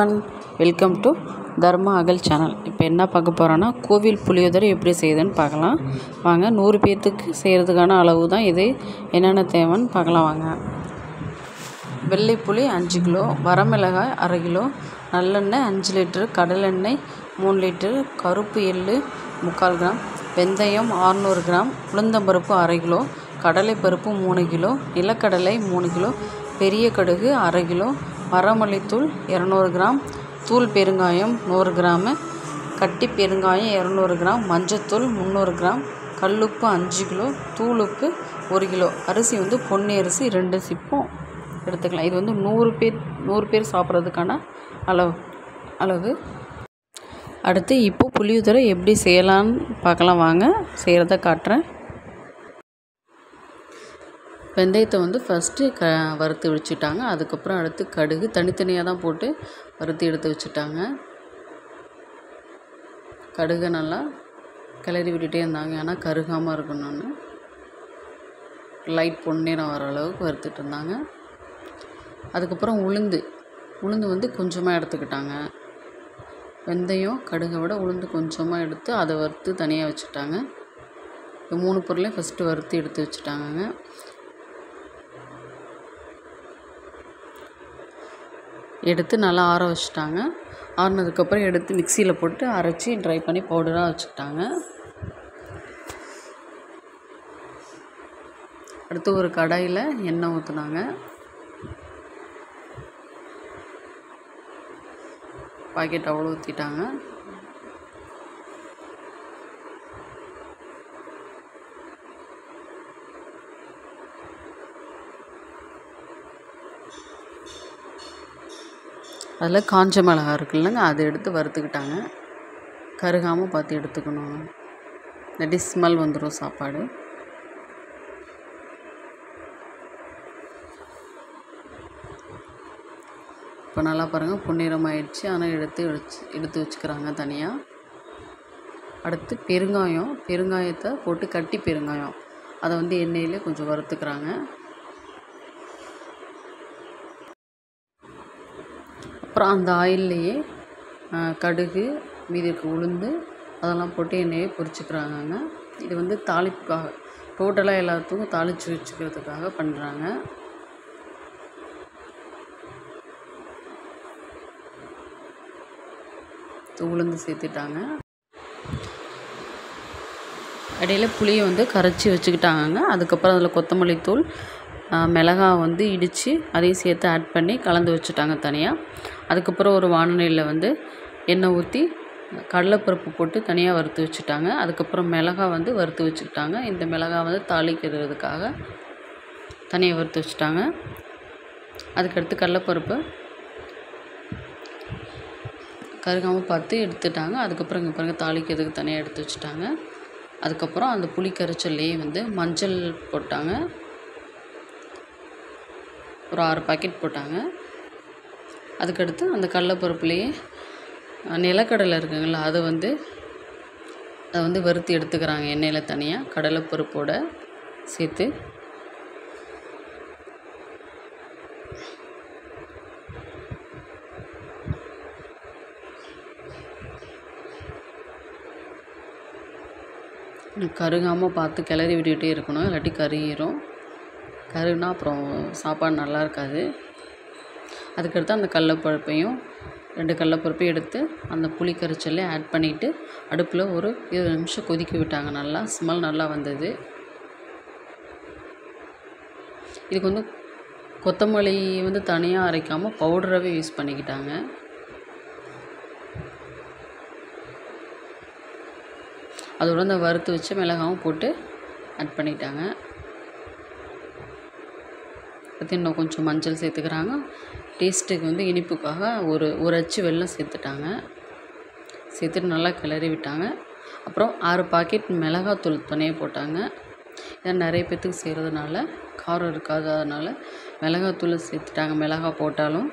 one welcome to தர்மா அகல் channel இப்போ என்ன பார்க்க போகிறோன்னா கோவில் புளியோதரை எப்படி செய்யுதுன்னு பார்க்கலாம் வாங்க நூறு பேர்த்துக்கு செய்கிறதுக்கான அளவு தான் இது என்னென்ன தேவைன்னு பார்க்கலாம் வாங்க வெள்ளை புளி அஞ்சு கிலோ வரமிளகாய் அரை கிலோ நல்லெண்ணெய் அஞ்சு லிட்டரு கடலெண்ணெய் மூணு லிட்டரு கருப்பு எள்ளு முக்கால் கிராம் வெந்தயம் ஆறுநூறு கிராம் உளுந்தம்பருப்பு அரை கிலோ கடலைப்பருப்பு மூணு கிலோ நிலக்கடலை மூணு கிலோ பெரிய கடுகு அரை கிலோ வரமல்லித்தூள் இரநூறு கிராம் தூள் பெருங்காயம் நூறு கிராமு கட்டி பெருங்காயம் இரநூறு கிராம் மஞ்சத்தூள் முந்நூறு கிராம் கல்லுப்பு அஞ்சு கிலோ தூளுப்பு ஒரு கிலோ அரிசி வந்து பொன்னி அரிசி ரெண்டு சிப்பம் எடுத்துக்கலாம் இது வந்து நூறு பேர் நூறு பேர் சாப்பிட்றதுக்கான அளவு அளவு அடுத்து இப்போ புளியோதரை எப்படி செய்யலான்னு பார்க்கலாம் வாங்க செய்கிறத காட்டுறேன் வெந்தயத்தை வந்து ஃபஸ்ட்டு க வறுத்து வச்சுட்டாங்க அதுக்கப்புறம் அடுத்து கடுகு தனித்தனியாக தான் போட்டு வறுத்து எடுத்து வச்சுட்டாங்க கடுகை நல்லா கிளறி விட்டுட்டே இருந்தாங்க ஏன்னா கருகாமல் இருக்கணும்னு லைட் பொன்னிறம் வர அளவுக்கு வறுத்துட்டு இருந்தாங்க அதுக்கப்புறம் உளுந்து உளுந்து வந்து கொஞ்சமாக எடுத்துக்கிட்டாங்க வெந்தயம் கடுகை விட உளுந்து கொஞ்சமாக எடுத்து அதை வறுத்து தனியாக வச்சுட்டாங்க இந்த மூணு பொருளையும் ஃபஸ்ட்டு வறுத்து எடுத்து வச்சுட்டாங்கங்க எடுத்து நல்லா ஆற வச்சுட்டாங்க ஆறினதுக்கப்புறம் எடுத்து மிக்சியில் போட்டு அரைச்சி ட்ரை பண்ணி பவுடராக வச்சுக்கிட்டாங்க அடுத்து ஒரு கடாயில் எண்ணெய் ஊற்றுனாங்க பாக்கெட் அவ்வளோ ஊற்றிட்டாங்க அதில் காஞ்ச மிளகா இருக்குல்லங்க அதை எடுத்து வறுத்துக்கிட்டாங்க கருகாமல் பார்த்து எடுத்துக்கணும் இல்லாட்டி ஸ்மெல் வந்துடும் சாப்பாடு இப்போ நல்லா பாருங்கள் பொன்னிறம் ஆயிடுச்சு ஆனால் எடுத்து வச்சு எடுத்து வச்சுக்கிறாங்க தனியாக அடுத்து பெருங்காயம் பெருங்காயத்தை போட்டு கட்டி பெருங்காயம் அதை வந்து எண்ணெயிலே கொஞ்சம் வறுத்துக்கிறாங்க அப்புறம் அந்த ஆயில்லையே கடுகு மீதி இருக்க உளுந்து அதெல்லாம் போட்டு எண்ணெயை பொரிச்சுக்கிறாங்கங்க இது வந்து தாளிப்புக்காக டோட்டலாக எல்லாத்துக்கும் தாளித்து வச்சுக்கிறதுக்காக பண்ணுறாங்க உளுந்து சேர்த்துட்டாங்க இடையில புளியை வந்து கரைச்சி வச்சுக்கிட்டாங்கங்க அதுக்கப்புறம் அதில் கொத்தமல்லி தூள் மிளகாய் வந்து இடித்து அதையும் சேர்த்து ஆட் பண்ணி கலந்து வச்சுட்டாங்க தனியாக அதுக்கப்புறம் ஒரு வானொலியில் வந்து எண்ணெய் ஊற்றி கடலைப்பருப்பு போட்டு தனியாக வறுத்து வச்சுட்டாங்க அதுக்கப்புறம் மிளகாய் வந்து வறுத்து வச்சுக்கிட்டாங்க இந்த மிளகாய் வந்து தாளிக்கிறதுக்காக தனியாக வறுத்து வச்சுட்டாங்க அதுக்கடுத்து கடலைப்பருப்பு கருகாமல் பார்த்து எடுத்துட்டாங்க அதுக்கப்புறம் இங்கே பாருங்கள் தாளிக்கிறதுக்கு தனியாக எடுத்து வச்சுட்டாங்க அதுக்கப்புறம் அந்த புளி கரைச்சல்லையே வந்து மஞ்சள் போட்டாங்க ஒரு ஆறு பாக்கெட் போட்டாங்க அதுக்கடுத்து அந்த கடலப்பருப்புலேயே நிலக்கடலை இருக்குங்களா அதை வந்து அதை வந்து வறுத்து எடுத்துக்கிறாங்க எண்ணெயில் தனியாக கடலைப்பருப்போட சேர்த்து கருகாமல் பார்த்து கிளறி விட்டுக்கிட்டே இருக்கணும் இல்லாட்டி கருகிரும் கருகுனா அப்புறம் சாப்பாடு நல்லா இருக்காது அதுக்கடுத்து அந்த கடலப்பருப்பையும் ரெண்டு கடலப்பருப்பையும் எடுத்து அந்த புளி கரைச்சல்லே ஆட் பண்ணிவிட்டு அடுப்பில் ஒரு இருபது நிமிஷம் கொதிக்க விட்டாங்க நல்லா ஸ்மெல் நல்லா வந்தது இதுக்கு வந்து கொத்தமல்லி வந்து தனியாக அரைக்காமல் பவுடராகவே யூஸ் பண்ணிக்கிட்டாங்க அதோட அந்த வறுத்து வச்ச மிளகாவும் போட்டு ஆட் பண்ணிட்டாங்க அடுத்து இன்னும் கொஞ்சம் மஞ்சள் சேர்த்துக்கிறாங்க டேஸ்ட்டுக்கு வந்து இனிப்புக்காக ஒரு ஒரு அச்சு வெல்லம் சேர்த்துட்டாங்க சேர்த்துட்டு நல்லா கிளறி விட்டாங்க அப்புறம் ஆறு பாக்கெட் மிளகாத்தூள் துணையை போட்டாங்க ஏன்னா நிறைய பேர்த்துக்கு செய்கிறதுனால காரம் இருக்காததுனால மிளகாத்தூள் சேர்த்துட்டாங்க மிளகாய் போட்டாலும்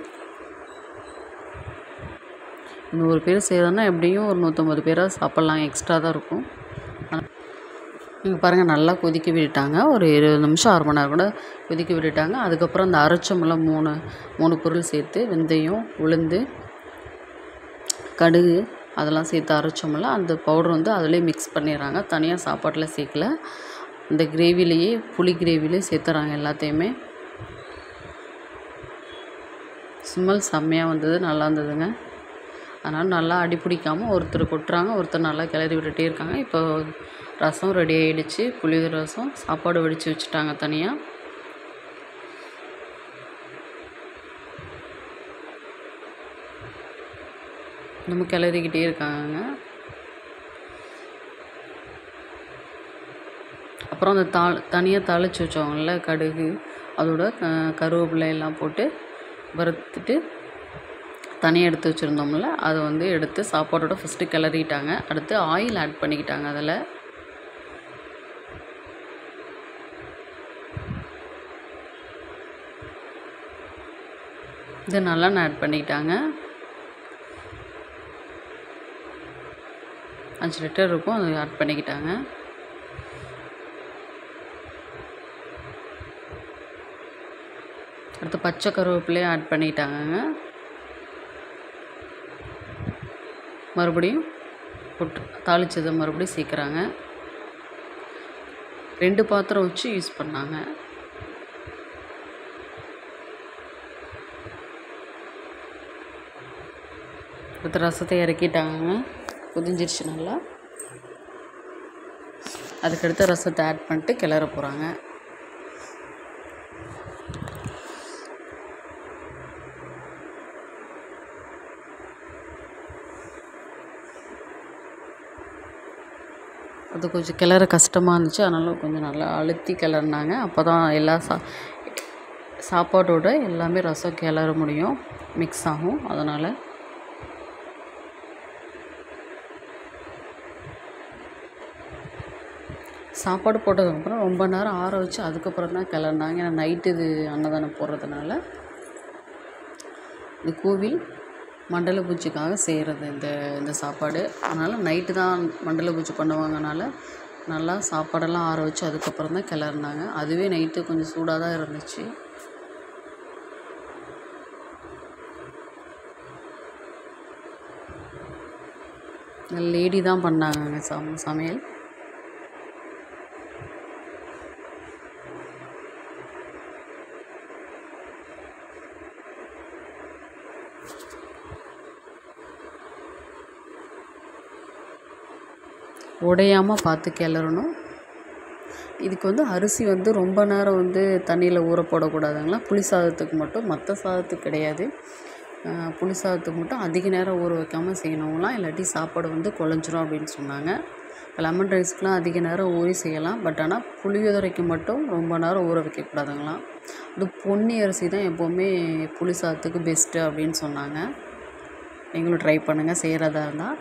நூறு பேர் செய்கிறதுனா எப்படியும் ஒரு நூற்றம்பது பேராக சாப்பிட்லாம் எக்ஸ்ட்ரா தான் இருக்கும் இங்கே பாருங்கள் நல்லா கொதிக்க விட்டுட்டாங்க ஒரு இருபது நிமிஷம் அரை மணி நேரம் கூட கொதிக்க விட்டுட்டாங்க அதுக்கப்புறம் அந்த அரைச்சமெல்லாம் மூணு மூணு பொருள் சேர்த்து வெந்தயம் உளுந்து கடுகு அதெல்லாம் சேர்த்து அரைச்சோம்ல அந்த பவுடர் வந்து அதிலே மிக்ஸ் பண்ணிடுறாங்க தனியாக சாப்பாட்டில் சேர்க்கல இந்த கிரேவிலேயே புளி கிரேவிலே சேர்த்துறாங்க எல்லாத்தையுமே ஸ்மெல் செம்மையாக வந்தது நல்லா இருந்ததுங்க அதனால் நல்லா அடி பிடிக்காமல் ஒருத்தர் கொட்டுறாங்க ஒருத்தர் நல்லா கிளறி விட்டுட்டே இருக்காங்க இப்போ ரசம் ரெடி ஆகிடுச்சு புளியோதரை ரசம் சாப்பாடு வடித்து வச்சுட்டாங்க தனியாக நம்ம கிளறிக்கிட்டே இருக்காங்க அப்புறம் அந்த தாள் தனியாக தாளித்து வச்சோங்கள்ல கடுகு அதோட கருவேப்பிலை எல்லாம் போட்டு வறுத்துட்டு தனியாக எடுத்து வச்சுருந்தோம்ல அதை வந்து எடுத்து சாப்பாடோட ஃபஸ்ட்டு கிளறிட்டாங்க அடுத்து ஆயில் ஆட் பண்ணிக்கிட்டாங்க அதில் இது நல்லெண்ணெய் ஆட் பண்ணிக்கிட்டாங்க அஞ்சு லிட்டர் இருக்கும் அதை ஆட் பண்ணிக்கிட்டாங்க அடுத்து பச்சை கருவேப்பிலையும் ஆட் பண்ணிக்கிட்டாங்கங்க மறுபடியும் போட்டு தாளித்ததை மறுபடியும் சேர்க்குறாங்க ரெண்டு பாத்திரம் வச்சு யூஸ் பண்ணாங்க அடுத்து ரசத்தை இறக்கிட்டாங்க கொதிஞ்சிருச்சு நல்லா அதுக்கடுத்து ரசத்தை ஆட் பண்ணிட்டு கிளற போகிறாங்க அது கொஞ்சம் கிளற கஷ்டமாக இருந்துச்சு அதனால் கொஞ்சம் நல்லா அழுத்தி கிளறினாங்க அப்போ தான் எல்லா சா சாப்பாட்டோட எல்லாமே ரசம் கிளற முடியும் மிக்ஸ் ஆகும் அதனால் சாப்பாடு போட்டதுக்கப்புறம் ரொம்ப நேரம் ஆற வச்சு அதுக்கப்புறம் தான் கிளறினாங்க ஏன்னா நைட்டு இது அன்னதானம் போடுறதுனால இந்த கோவில் மண்டல பூஜைக்காக செய்கிறது இந்த இந்த சாப்பாடு அதனால் நைட்டு தான் மண்டல பூஜை பண்ணுவாங்கனால நல்லா சாப்பாடெல்லாம் ஆற வச்சு அதுக்கப்புறம் தான் கிளறினாங்க அதுவே நைட்டு கொஞ்சம் சூடாக தான் இருந்துச்சு லேடி தான் பண்ணாங்க சம் சமையல் உடையாமல் பார்த்து கிளறணும் இதுக்கு வந்து அரிசி வந்து ரொம்ப நேரம் வந்து தண்ணியில் ஊற போடக்கூடாதுங்களா புளி சாதத்துக்கு மட்டும் மற்ற சாதத்துக்கு கிடையாது புளி சாதத்துக்கு மட்டும் அதிக நேரம் ஊற வைக்காமல் செய்யணுங்களாம் இல்லாட்டி சாப்பாடு வந்து குழஞ்சிரும் அப்படின்னு சொன்னாங்க லெமன் ரைஸ்க்கெலாம் அதிக நேரம் ஊறி செய்யலாம் பட் ஆனால் புளியோதரைக்கு மட்டும் ரொம்ப நேரம் ஊற வைக்கக்கூடாதுங்களாம் அது பொன்னி அரிசி தான் எப்போவுமே புளி சாதத்துக்கு பெஸ்ட்டு அப்படின்னு சொன்னாங்க நீங்களும் ட்ரை பண்ணுங்கள் செய்கிறதா இருந்தால்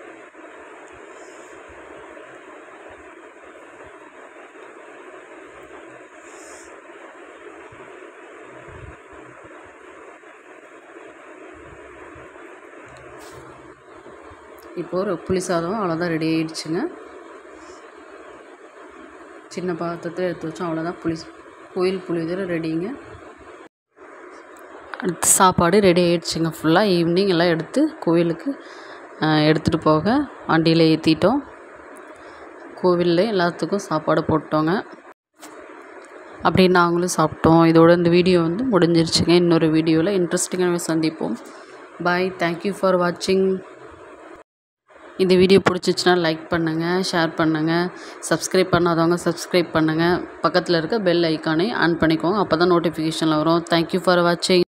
இப்போ ஒரு புளி சாதம் அவ்வளோதான் ரெடி ஆயிடுச்சுங்க சின்ன பாத்திரத்தில் எடுத்து வச்சோம் அவ்வளோதான் புளி கோயில் புளியோதரை ரெடிங்க அடுத்து சாப்பாடு ரெடி ஆயிடுச்சுங்க ஃபுல்லாக ஈவினிங் எல்லாம் எடுத்து கோவிலுக்கு எடுத்துகிட்டு போக வண்டியில் ஏற்றிட்டோம் கோவிலில் எல்லாத்துக்கும் சாப்பாடு போட்டோங்க அப்படி நாங்களும் சாப்பிட்டோம் இதோட இந்த வீடியோ வந்து முடிஞ்சிருச்சுங்க இன்னொரு வீடியோவில் இன்ட்ரெஸ்டிங்காக சந்திப்போம் பாய் தேங்க்யூ ஃபார் வாட்சிங் இந்த வீடியோ பிடிச்சிச்சின்னா லைக் பண்ணுங்கள் ஷேர் பண்ணுங்கள் சப்ஸ்கிரைப் பண்ணாதவங்க சப்ஸ்கிரைப் பண்ணுங்கள் பக்கத்தில் இருக்க பெல் ஐக்கானை ஆன் பண்ணிக்கோங்க அப்போ தான் நோட்டிஃபிகேஷனில் வரும் தேங்க்யூ ஃபார் வாட்சிங்